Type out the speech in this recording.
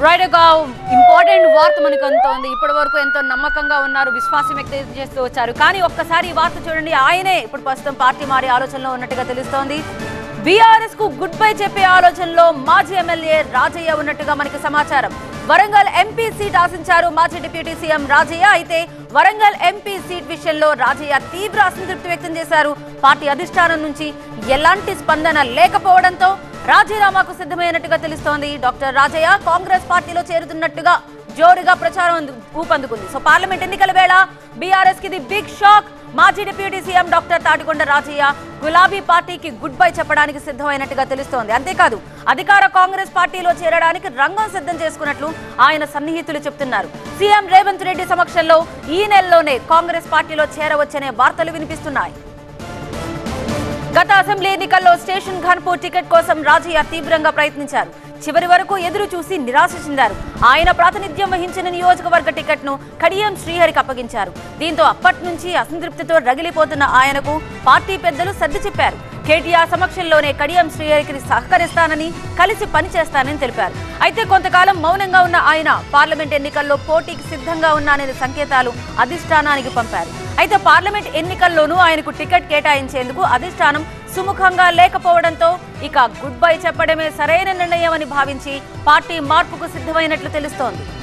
right ఒక important వార్త మనకు అందుతోంది ఇప్పటి వరకు ఎంతో నమ్మకంగా ఉన్నారు విశ్వాసం వ్యక్తం చేస్తూ వచ్చారు కానీ ఒక్కసారి ఈ వార్త చూడండి ఆయనే ఇప్పుడు ప్రస్తుతం పార్టీ మారే ఆలోచనలో ఉన్నట్టుగా తెలుస్తోంది బీఆర్ఎస్ కు గుడ్ బై చెప్పే ఆలోచనలో మాజీ ఎమ్మెల్యే రాజయ్య ఉన్నట్టుగా మనకి సమాచారం వరంగల్ ఎంపీ సీట్ ఆశించారు మాజీ డిప్యూటీ సీఎం రాజయ్య అయితే వరంగల్ ఎంపీ సీట్ విషయంలో రాజయ్య తీవ్ర అసంతృప్తి వ్యక్తం చేశారు పార్టీ అధిష్టానం నుంచి ఎలాంటి స్పందన లేకపోవడంతో రాజీనామాకు సిద్ధమైనట్టుగా తెలుస్తోంది డాక్టర్ రాజయ్య కాంగ్రెస్ పార్టీలో చేరుతున్నట్టుగా జోరుగా ప్రచారం అందు- ఊపందుకుంది సో పార్లమెంట్ ఎన్నికల వేళ బీఆర్ఎస్ కి ఇది బిగ్ షాక్ మాజీ deputy CM doctor Tatikonda Rajaiah గులాబీ పార్టీకి గుడ్ బై చెప్పడానికి సిద్ధమైనట్టుగా తెలుస్తోంది అంతేకాదు అధికార కాంగ్రెస్ పార్టీలో చేరడానికి రంగం సిద్ధం చేసుకున్నట్లు ఆయన సన్నిహితులు చెప్తున్నారు సీఎం రేవంత్ రెడ్డి సమక్షంలో ఈ నెలలోనే కాంగ్రెస్ పార్టీలో చేరవచ్చనే వార్తలు వినిపిస్తున్నాయి గత అసెంబ్లీ ఎన్నికల్లో స్టేషన్ ఘన్పూర్ టికెట్ కోసం రాజయ్య తీవ్రంగా ప్రయత్నించారు చివరి వరకు ఎదురు చూసి నిరాశ చెందారు ఆయన ప్రాతినిధ్యం వహించిన నియోజకవర్గ టికెట్ను కడియం శ్రీహరికి అప్పగించారు దీంతో అప్పటి నుంచి అసంతృప్తితో రగిలిపోతున్న ఆయనకు పార్టీ పెద్దలు సర్ది చెప్పారు కేటీఆర్ సమక్షంలోనే కడియం శ్రీహరికి సహకరిస్తానని కలిసి పనిచేస్తానని తెలిపారు అయితే కొంతకాలం మౌనంగా ఉన్న ఆయన పార్లమెంట్ ఎన్నికల్లో పోటీకి సిద్ధంగా ఉన్నాననే సంకేతాలు అధిష్టానానికి పంపారు అయితే పార్లమెంట్ ఎన్నికల్లోనూ ఆయనకు టికెట్ కేటాయించేందుకు అధిష్టానం సుముఖంగా లేకపోవడంతో ఇక గుడ్ బై చెప్పడమే సరైన నిర్ణయం అని భావించి పార్టీ మార్పుకు సిద్ధమైనట్లు తెలుస్తోంది